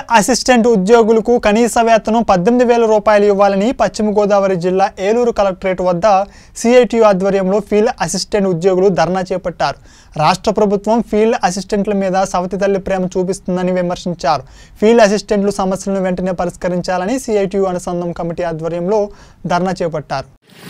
Assistant ఉద్యోగులకు కనీస వేతనం పద్దెనిమిది వేల రూపాయలు ఇవ్వాలని పశ్చిమ గోదావరి జిల్లా ఏలూరు కలెక్టరేట్ వద్ద సిఐటియు ఆధ్వర్యంలో ఫీల్డ్ అసిస్టెంట్ ఉద్యోగులు ధర్నా చేపట్టారు రాష్ట్ర ప్రభుత్వం ఫీల్డ్ అసిస్టెంట్ల మీద సవతి తల్లి ప్రేమ చూపిస్తుందని విమర్శించారు ఫీల్డ్ అసిస్టెంట్లు సమస్యలను వెంటనే పరిష్కరించాలని సిఐటియు అనుసంధానం కమిటీ ఆధ్వర్యంలో ధర్నా చేపట్టారు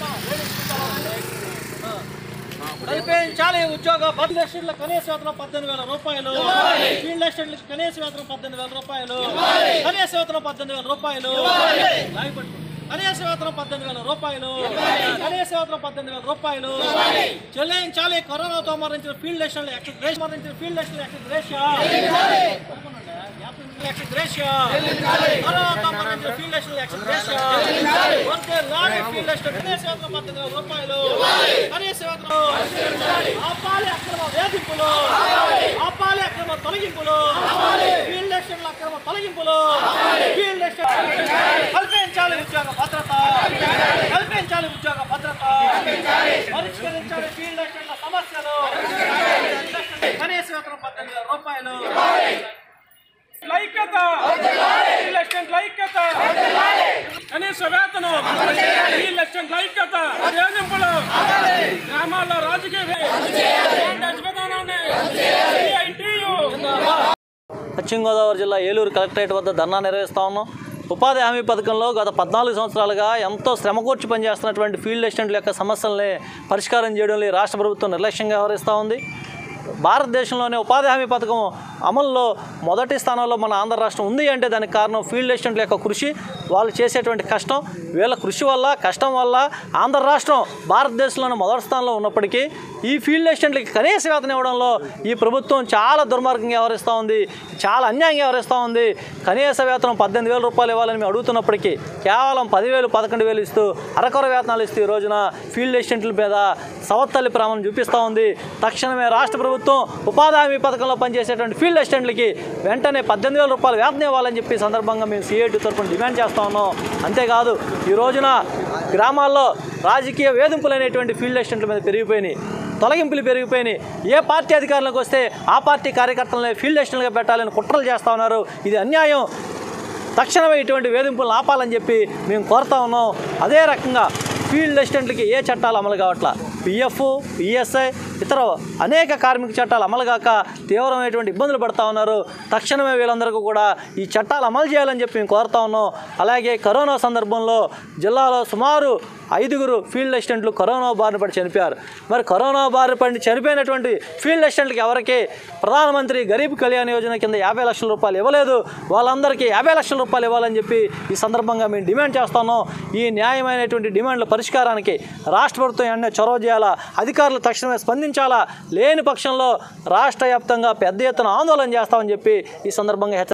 కల్పించాలి ఉద్యోగ ఫీల్డ్ అసిస్టెంట్ల కనీస వేతనం పద్దెనిమిది వేల రూపాయలు ఫీల్డ్ అసిస్టెంట్ల కనీస వేతనం పద్దెనిమిది వేల రూపాయలు కనీస వేతనం పద్దెనిమిది వేల రూపాయలు లాగిపట్టు. కనీస వేతనం పద్దెనిమిది వేల రూపాయలు కనీస వేతనం పద్దెనిమిది వేల రూపాయలు చెల్లించాలి కరోనాతో మరణించిన ఫీల్డ్ అసిస్టెంట్ ఎక్స్గ్రేషన్ మరణించిన ఫీల్డ్ అసిస్టెంట్ ఎక్స్గ్రేషన్ కరోనాతో మరణించిన ఫీల్డ్ అసిస్టెంట్ ఎక్స్గ్రేషన్ వర్కే లారీ ఫీల్డ్ అసిస్టెంట్ కనీస వేతనం పద్దెనిమిది వేల రూపాయలు కనీస వేతనం ఆపాలి అక్రమ వేధింపులు ఆపాలి అక్రమ తొలగింపులు ఫీల్డ్ అసిస్టెంట్ల అక్రమ తొలగింపులు ఫీల్డ్ అసిస్టెంట్ కల్పించాలి ఉద్యోగ భద్రత కల్పించాలి ఉద్యోగ భద్రత పరిష్కరించాలి ఫీల్డ్ అసిస్టెంట్ల సమస్యలు కనీస వేతనం పద్దెనిమిది వేల రూపాయలు ఐక్యత ఎలక్షన్ ఐక్యత కనీస వేతనం ఈ ఎలక్షన్ ఐక్యత వేధింపులు గ్రామాల్లో రాజకీయ విధానాన్ని CITU పశ్చిమ గోదావరి జిల్లా ఏలూరు కలెక్టరేట్ వద్ద ధర్నా నిర్వహిస్తా ఉన్నాం ఉపాధి హామీ పథకంలో గత పద్నాలుగు సంవత్సరాలుగా ఎంతో శ్రమ కూర్చి పనిచేస్తున్నటువంటి ఫీల్డ్ అసిస్టెంట్ల యొక్క సమస్యల్ని పరిష్కారం చేయడంలో ఈ రాష్ట్ర ప్రభుత్వం నిర్లక్ష్యంగా వ్యవహరిస్తూ ఉంది భారతదేశంలోనే ఉపాధి హామీ పథకం అమల్లో మొదటి స్థానంలో మన ఆంధ్ర రాష్ట్రం ఉంది అంటే దానికి కారణం ఫీల్డ్ అసిస్టెంట్ల యొక్క కృషి వాళ్ళు చేసేటువంటి కష్టం వీళ్ళ కృషి వల్ల కష్టం వల్ల ఆంధ్ర రాష్ట్రం భారతదేశంలోనే మొదటి స్థానంలో ఉన్నప్పటికీ ఈ ఫీల్డ్ అసిస్టెంట్లకి కనీస వేతనం ఇవ్వడంలో ఈ ప్రభుత్వం చాలా దుర్మార్గంగా వ్యవహరిస్తూ ఉంది చాలా అన్యాయంగా వ్యవహరిస్తూ ఉంది కనీస వేతనం పద్దెనిమిది వేల రూపాయలు ఇవ్వాలని మేము అడుగుతున్నప్పటికీ కేవలం పదివేలు పదకొండు వేలు ఇస్తూ అరకొర వేతనాలు ఇస్తూ ఈ రోజున ఫీల్డ్ అసిస్టెంట్ల మీద సవత్తల్లి ప్రేమను చూపిస్తూ ఉంది తక్షణమే రాష్ట్ర ప్రభుత్వం ఉపాధి హామీ పథకంలో పనిచేసేటువంటి ఫీల్డ్ అసిస్టెంట్లకి వెంటనే పద్దెనిమిది వేల రూపాయలు వేతనం ఇవ్వాలని చెప్పి ఈ సందర్భంగా మేము సిఐటి తరఫున డిమాండ్ చేస్తా ఉన్నాం అంతేకాదు ఈ రోజున గ్రామాల్లో రాజకీయ వేధింపులు అనేటువంటి ఫీల్డ్ అసిస్టెంట్ల మీద పెరిగిపోయినాయి తొలగింపులు పెరిగిపోయినాయి ఏ పార్టీ అధికారంలోకి వస్తే ఆ పార్టీ కార్యకర్తలను ఫీల్డ్ అసిస్టెంట్గా పెట్టాలని కుట్రలు చేస్తూ ఉన్నారు ఇది అన్యాయం తక్షణమే ఇటువంటి వేధింపులను ఆపాలని చెప్పి మేము కోరుతా ఉన్నాం అదే రకంగా ఫీల్డ్ అసిస్టెంట్లకి ఏ చట్టాలు అమలు కావట్లా పిఎఫ్ ఈఎస్ఐ ఇతర అనేక కార్మిక చట్టాలు అమలు కాక తీవ్రమైనటువంటి ఇబ్బందులు పడుతూ ఉన్నారు తక్షణమే వీళ్ళందరికీ కూడా ఈ చట్టాలు అమలు చేయాలని చెప్పి మేము కోరుతా ఉన్నాం అలాగే కరోనా సందర్భంలో జిల్లాలో సుమారు ఐదుగురు ఫీల్డ్ అసిస్టెంట్లు కరోనా బారిన పడి చనిపోయారు మరి కరోనా బారిన పడి చనిపోయినటువంటి ఫీల్డ్ అసిస్టెంట్లకి ఎవరికి ప్రధానమంత్రి గరీబ్ కళ్యాణ్ యోజన కింద యాభై లక్షల రూపాయలు ఇవ్వలేదు వాళ్ళందరికీ యాభై లక్షల రూపాయలు ఇవ్వాలని చెప్పి ఈ సందర్భంగా మేము డిమాండ్ చేస్తున్నాం ఈ న్యాయమైనటువంటి డిమాండ్ల పరిష్కారానికి రాష్ట్ర ప్రభుత్వం వెంటనే చొరవ చేయాలా అధికారులు తక్షణమే స్పందించాలా లేని పక్షంలో రాష్ట్ర వ్యాప్తంగా పెద్ద ఎత్తున ఆందోళన చేస్తామని చెప్పి ఈ సందర్భంగా హెచ్చ